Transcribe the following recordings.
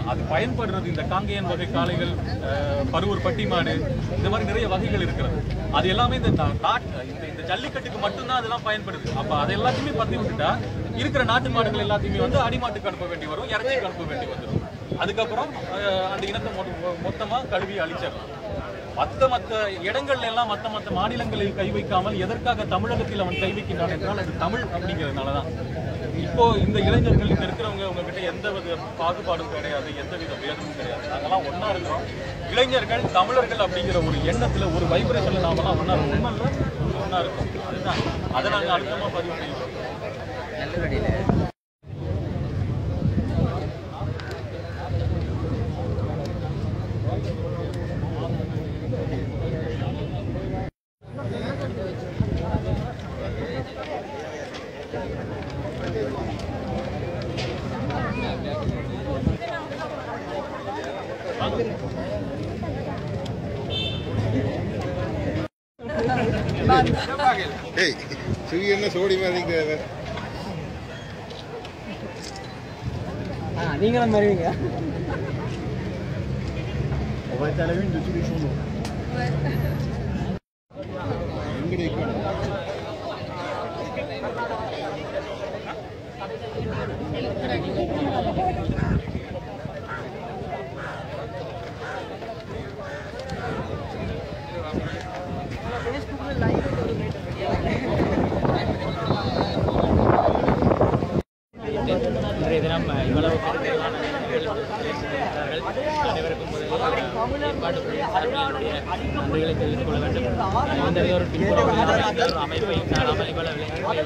அது பயன்படுறது இந்த காங்கேயன் வகை காளைகள் அஹ், பருவூர் பட்டி மாடு இந்த மாதிரி நிறைய வகைகள் இருக்கிறது அது எல்லாமே இந்த நா- நாட்- இந்த இந்த ஜல்லிக்கட்டுக்கு மட்டும்தான் அதெல்லாம் பயன்படுது அப்ப அது எல்லாத்தையுமே பத்தி விட்டுட்டா இருக்கிற நாட்டு மாடுகள் எல்லாத்தையுமே வந்து அடிமாட்டுக்கு அனுப்ப வேண்டி வரும் இறச்சிக்கு அனுப்ப வேண்டி வந்துடும் அதுக்கப்புறம் அஹ், அந்த இனத்தை மொ- மொத்தமா கழுவி அழிச்சிடலாம் மத்த மத்த இடங்கள்ல எல்லாம் மத்த மத்த மாநிலங்களில் கை வைக்காமல் எதற்காக தமிழகத்தில் அவன் கை வைக்கின்றான் என்றால் அது தமிழ் அப்படிங்கிறதுனாலதான் இப்போ இந்த இளைஞர்கள் இங்க இருக்கிறவங்க உங்ககிட்ட எந்த வித பாகுபாடும் கிடையாது எந்த வித வேதமும் கிடையாது நாங்கெல்லாம் ஒண்ணா இருக்கிறோம் இளைஞர்கள் தமிழர்கள் அப்படிங்கிற ஒரு எண்ணத்துல ஒரு வைப்ரேஷன்ல நாமெல்லாம் ஒண்ணா இருக்கோம் உண்மையில ஒண்ணா இருக்கோம் அதுதான் அதை நாங்க அழுத்தமா பதிவு செய்யறோம் ஏய் சுவி என்ன சோடி மாதிரி இருக்கிற நீங்க தான் வருவீங்க இன்றைய தினம் இவ்வளவு பெருமையான இருக்கிறார்கள் அனைவருக்கும் முதலில் ஏற்பாடு புரிய சார்பில் என்னுடைய நன்றிகளை தெரிவித்துக் கொள்ள வேண்டும் இந்த ஒரு பின்புறம் எந்த ஒரு அமைப்பையும் சாராமல் இவ்வளவு இளைஞர்களை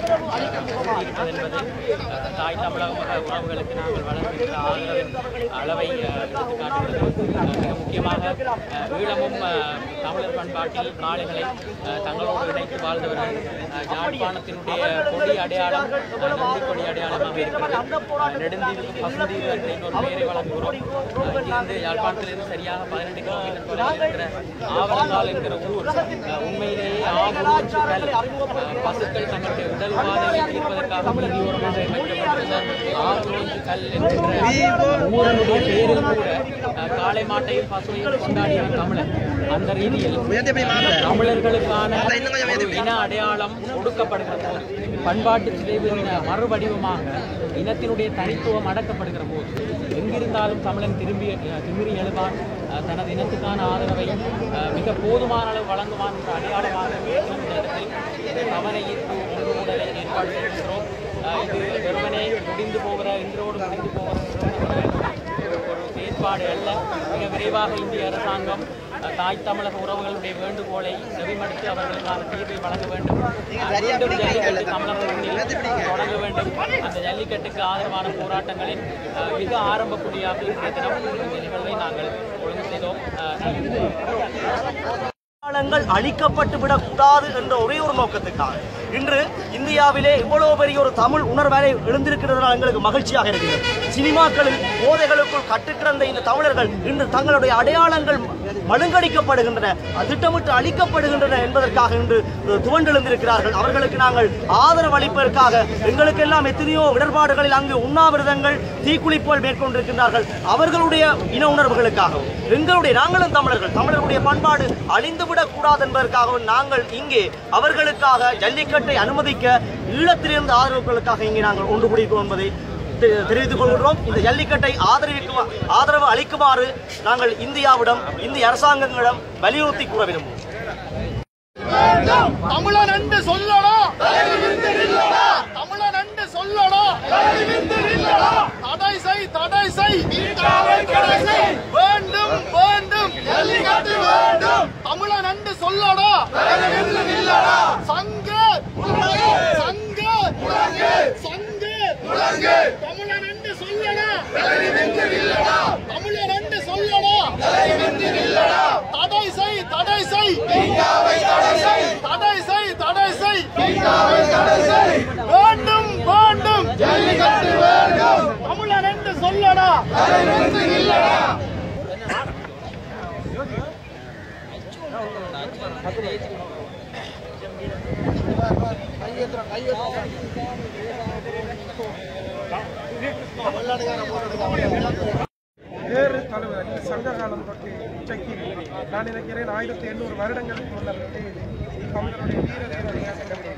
விடுத்து என்பது அஹ், தாய் தமிழக உறவுகளுக்கு நாங்கள் வழங்குகின்ற ஆதரவின் அளவை அஹ், எடுத்துக் காட்டுகிறது அஹ், மிக முக்கியமாக அஹ், ஈழமும் அஹ், தமிழர் பண்பாட்டில் காளைகளை அஹ், தங்களோடு இணைத்து வாழ்ந்தவர்கள் அஹ், யாழ்ப்பாணத்தினுடைய கொடி அடையாளம் அஹ், நந்தி கொடி அடையாளமாக இருக்கிறது அஹ், நெடுந்தீவு பசுந்தீவு என்ற இன்னொரு பெயரை வழங்குகிறோம் அஹ், இங்கிருந்து யாழ்ப்பாணத்திலிருந்து சரியாக பதினெட்டு கிலோமீட்டர் தொலைவில் இருக்கிற ஆவலங்கால் என்கிற ஊர் அஹ், உண்மையிலேயே ஆவலூற்று கல் அஹ், பசுக்கள் தங்களுடைய உடல் வாதையை தீர்ப்பதற்காக நீதியோரமாக அமைக்கப்பட்டுள்ள ஆவலூற்று கல் என்கின்ற ஊரனுடைய பேரில் கூட அஹ், காளை மாட்டையும் பசுவையும் கொண்டாடியவன் தமிழன் அந்த ரீதியில் தமிழர்களுக்கான இன அடையாளம் ஒடுக்கப்படுகிற போது பண்பாட்டு சிதைவின் மறுவடிவமாக இனத்தினுடைய தனித்துவம் அடக்கப்படுகிற போது எங்கிருந்தாலும் தமிழன் திரும்பி திமிரி எழுவான் அஹ், தனது இனத்துக்கான ஆதரவை அஹ், மிக போதுமான அளவு வழங்குவான் என்ற அடையாளமாக இருக்கும் இந்த இடத்தில் இந்த கவன ஈர்ப்பு ஒன்று கூடலை ஏற்பாடு செய்கின்றோம் அஹ், இது வெறுமனே முடிந்து போகிற இன்றோடு முடிந்து போகிற ஒரு செயற்பாடு அல்ல மிக விரைவாக இந்திய அரசாங்கம் அஹ், தாய் தமிழக உறவுகளுடைய வேண்டுகோளை செவிமடுத்து அவர்களுக்கான தீர்வை வழங்க வேண்டும் அஹ், மீண்டும் ஜல்லிக்கட்டு தமிழக மண்ணில் தொடங்க வேண்டும் அந்த ஜல்லிக்கட்டுக்கு ஆதரவான போராட்டங்களின் அஹ், மிக ஆரம்ப புள்ளியாக இன்றைய தினம் இந்த நிகழ்வை நாங்கள் ஒழுங்கு செய்தோம் அஹ், அடையாளங்கள் அழிக்கப்பட்டு விடக்கூடாது என்ற ஒரே ஒரு நோக்கத்துக்காக இன்று இந்தியாவிலே இவ்வளவு பெரிய ஒரு தமிழ் உணர்வரை எழுந்திருக்கிறதுனால் எங்களுக்கு மகிழ்ச்சியாக இருக்கிறது சினிமாக்களில் போதைகளுக்குள் கட்டுக்கிடந்த இந்த தமிழர்கள் இன்று தங்களுடைய அடையாளங்கள் மழுங்கடிக்கப்படுகின்றன திட்டமிட்டு அழிக்கப்படுகின்றன என்பதற்காக இன்று துவண்டெழுந்திருக்கிறார்கள் அவர்களுக்கு நாங்கள் ஆதரவு அளிப்பதற்காக எங்களுக்கெல்லாம் எத்தனையோ இடர்பாடுகளில் அங்கு உண்ணாவிரதங்கள் தீக்குளிப்புகள் மேற்கொண்டிருக்கிறார்கள் அவர்களுடைய இன உணர்வுகளுக்காகவும் எங்களுடைய நாங்களும் தமிழர்கள் தமிழர்களுடைய பண்பாடு அழிந்துவிடக் கூடாது என்பதற்காகவும் நாங்கள் இங்கே அவர்களுக்காக ஜல்லிக்கட்டை அனுமதிக்க ஈழத்திலிருந்து ஆதரவுகளுக்காக இங்கே நாங்கள் ஒன்று கூடியிருக்கிறோம் என்பதை தெ- தெரிவித்துக் கொள்கிறோம் இந்த ஜல்லிக்கட்டை ஆதரவிக்குமா ஆதரவு அளிக்குமாறு நாங்கள் இந்தியாவிடம் இந்திய அரசாங்கங்களிடம் வலியுறுத்தி கூற விரும்புகிறோம் தமிழன் என்று சொல்லணும் தமிழன் என்று சொல்லணும் தடை செய் தடை செய் வேண்டும் வேண்டும் தமிழன் என்று சொல்லணும் சங்கு சங்கு சங்கு தமிழன் என்று சொல்லணும் தமிழன் என்று சொல்லணும் தடை செய் தடை செய் தடை செய் தடை செய் வேண்டும் வேண்டும் தமிழன் என்று சொல்லடா நான் நினைக்கிறேன் ஆயிரத்தி எண்ணூறு வருடங்களுக்கு முன்னர் தமிழருடைய வீர தீர விளையாட்டுகள்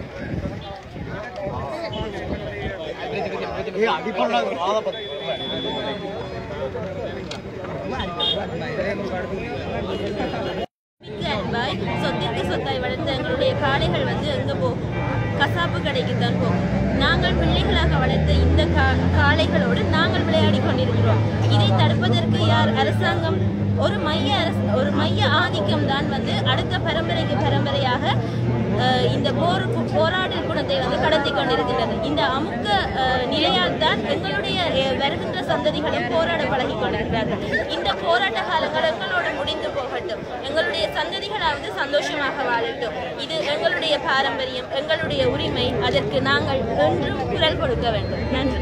சொத்திற்கு அன்பாய் சொத்திற்கு சொத்தாய் வளர்த்த எங்களுடைய காளைகள் வந்து எங்க போகும் கசாப்பு கடைக்கு தான் போகும் நாங்கள் பிள்ளைகளாக வளர்த்த இந்த கா- காளைகளோடு நாங்கள் விளையாடி கொண்டிருக்கிறோம் இதை தடுப்பதற்கு யார் அரசாங்கம் ஒரு மைய அரசு ஒரு மைய ஆதிக்கம் தான் வந்து அடுத்த பரம்பரைக்கு பரம்பரையாக அஹ், இந்த போருக்கு போராடல் குணத்தை வந்து கடத்தி கொண்டிருக்கின்றது இந்த அமுக்க அஹ், நிலையால் தான் எங்களுடைய அஹ், வருகின்ற சந்ததிகளும் போராட பழகி கொண்டிருக்கிறார்கள் இந்த போராட்ட காலங்கள் எங்களோடு முடிந்து போகட்டும் எங்களுடைய சந்ததிகளாவது சந்தோஷமாக வாழட்டும் இது எங்களுடைய பாரம்பரியம் எங்களுடைய உரிமை அதற்கு நாங்கள் என்றும் குரல் கொடுக்க வேண்டும் நன்றி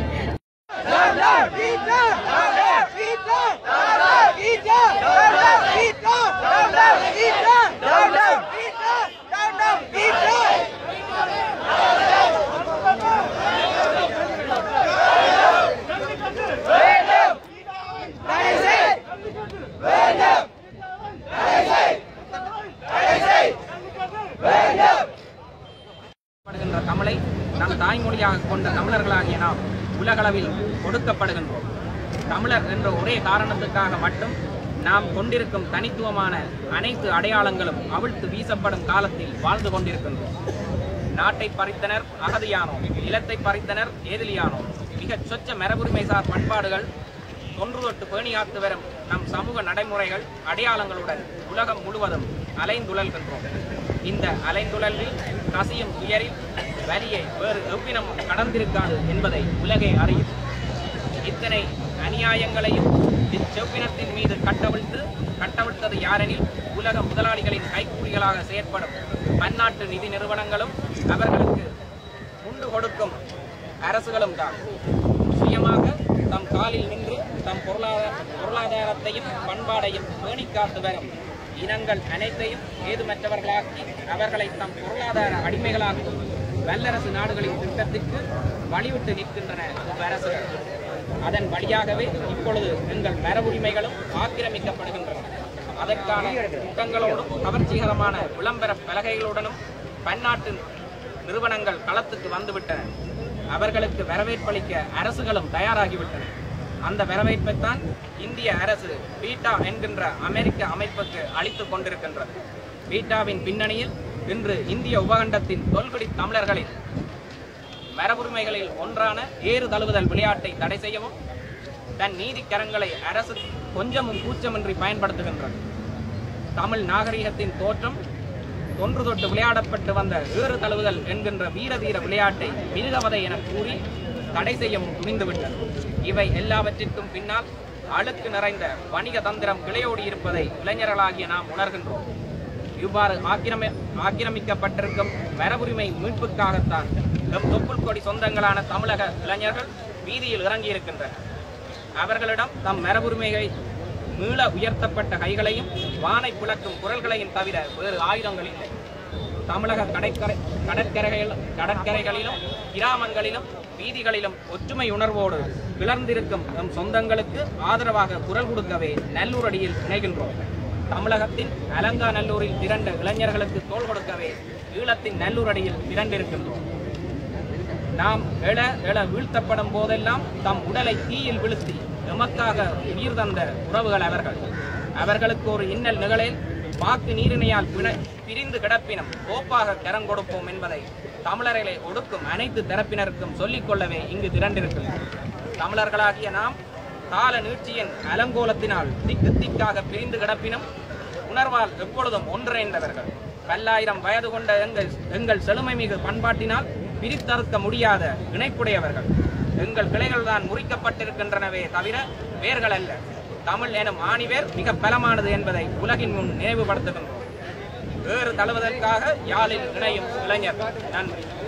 படுகின்ற தமிழை நம் தாய்மொழியாக கொண்ட தமிழர்களாகிய நாம் உலகளவில் கொடுக்கப்படுகின்றோம் தமிழர் என்ற ஒரே காரணத்துக்காக மட்டும் நாம் கொண்டிருக்கும் தனித்துவமான அனைத்து அடையாளங்களும் அவிழ்த்து வீசப்படும் காலத்தில் வாழ்ந்து கொண்டிருக்கின்றோம் நாட்டை பறித்தனர் அகதியானோம் நிலத்தை பறித்தனர் ஏதிலியானோம் மிகச் சொச்ச மரபுரிமைசார் பண்பாடுகள் தொன்று தொட்டு பேணியாத்து வரும் நம் சமூக நடைமுறைகள் அடையாளங்களுடன் உலகம் முழுவதும் அலைந்துழல்கின்றோம் இந்த அலைந்துழலில் கசியும் துயரில் வலியை வேறு எவ்வினம் கடந்திருக்காது என்பதை உலகே அறியும் இத்தனை அநியாயங்களையும் இச்செவ்வினத்தின் மீது கட்டவிழ்த்து கட்டவிழ்த்தது யாரெனில் உலக முதலாளிகளின் கைக்கூலிகளாக செயற்படும் பன்னாட்டு நிதி நிறுவனங்களும் அவர்களுக்கு முண்டு கொடுக்கும் அரசுகளும் தான் சுயமாக தம் காலில் நின்று தம் பொருளாதார பொருளாதாரத்தையும் பண்பாடையும் பேணிக் காத்து வரும் இனங்கள் அனைத்தையும் ஏதுமற்றவர்களாக்கி அவர்களை தம் பொருளாதார அடிமைகளாக்கும் வல்லரசு நாடுகளின் திட்டத்திற்கு வழிவிட்டு நிற்கின்றன அரசுகள் அதன் வழியாகவே இப்பொழுது எங்கள் மரபுரிமைகளும் ஆக்கிரமிக்கப்படுகின்றன அதற்கான திட்டங்களோடும் கவர்ச்சிகரமான விளம்பர பலகைகளுடனும் பன்னாட்டு நிறுவனங்கள் களத்துக்கு வந்துவிட்டன அவர்களுக்கு வரவேற்பளிக்க அரசுகளும் தயாராகிவிட்டன அந்த வரவேற்பைத்தான் இந்திய அரசு பீட்டா என்கின்ற அமெரிக்க அமைப்புக்கு அளித்துக் கொண்டிருக்கின்றது பீட்டாவின் பின்னணியில் இன்று இந்திய உபகண்டத்தின் தொல்குடி தமிழர்களின் மரபுரிமைகளில் ஒன்றான ஏறு தழுவுதல் விளையாட்டை தடை செய்யவும் தன் நீதிக்கரங்களை அரசு கொஞ்சமும் கூச்சமின்றி பயன்படுத்துகின்றது தமிழ் நாகரிகத்தின் தோற்றம் தொன்று தொட்டு விளையாடப்பட்டு வந்த ஏறு தழுவுதல் என்கின்ற வீரதீர விளையாட்டை மிருகவதை என கூறி தடை செய்யவும் துணிந்துவிட்டது இவை எல்லாவற்றிற்கும் பின்னால் அழுக்கு நிறைந்த வணிக தந்திரம் கிளையோடி இருப்பதை இளைஞர்களாகிய நாம் உணர்கின்றோம் இவ்வாறு ஆக்கிரமி ஆக்கிரமிக்கப்பட்டிருக்கும் மரபுரிமை மீட்புக்காகத்தான் எம் தொப்புள் கொடி சொந்தங்களான தமிழக இளைஞர்கள் வீதியில் இறங்கியிருக்கின்றனர் அவர்களிடம் தம் மரபுரிமையை மீள உயர்த்தப்பட்ட கைகளையும் வானை புலக்கும் குரல்களையும் தவிர வேறு ஆயுதங்கள் இல்லை தமிழக கடற்கரை கடற்கரைகள் கடற்கரைகளிலும் கிராமங்களிலும் வீதிகளிலும் ஒற்றுமை உணர்வோடு கிளர்ந்திருக்கும் எம் சொந்தங்களுக்கு ஆதரவாக குரல் கொடுக்கவே நல்லூரடியில் இணைகின்றோம் தமிழகத்தின் அலங்காநல்லூரில் திரண்ட இளைஞர்களுக்கு தோள் கொடுக்கவே ஈழத்தின் நல்லூரடியில் திரண்டிருக்கின்றோம் நாம் எழ எழ வீழ்த்தப்படும் போதெல்லாம் தம் உடலை தீயில் வீழ்த்தி எமக்காக உயிர் தந்த உறவுகள் அவர்கள் அவர்களுக்கு ஒரு இன்னல் நிகழில் வாக்கு நீரிணையால் பிண- பிரிந்து கிடப்பினும் கோப்பாக கரம் கொடுப்போம் என்பதை தமிழர்களை ஒடுக்கும் அனைத்து தரப்பினருக்கும் சொல்லிக் கொள்ளவே இங்கு திரண்டிருக்கின்றோம் தமிழர்களாகிய நாம் கால நீட்சியின் அலங்கோலத்தினால் திக்கு திக்காக பிரிந்து கிடப்பினும் உணர்வால் எப்பொழுதும் ஒன்றிணைந்தவர்கள் பல்லாயிரம் வயது கொண்ட எங்கள் எங்கள் செழுமை மிகு பண்பாட்டினால் பிரித்தறுக்க முடியாத இணைப்புடையவர்கள் எங்கள் கிளைகள் தான் முறிக்கப்பட்டிருக்கின்றனவே தவிர வேர்கள் அல்ல தமிழ் எனும் ஆணிவேர் மிக பலமானது என்பதை உலகின் முன் நினைவுபடுத்துகின்றோம் வேறு தழுவதற்காக யாழில் இணையும் இளைஞர் நன்றி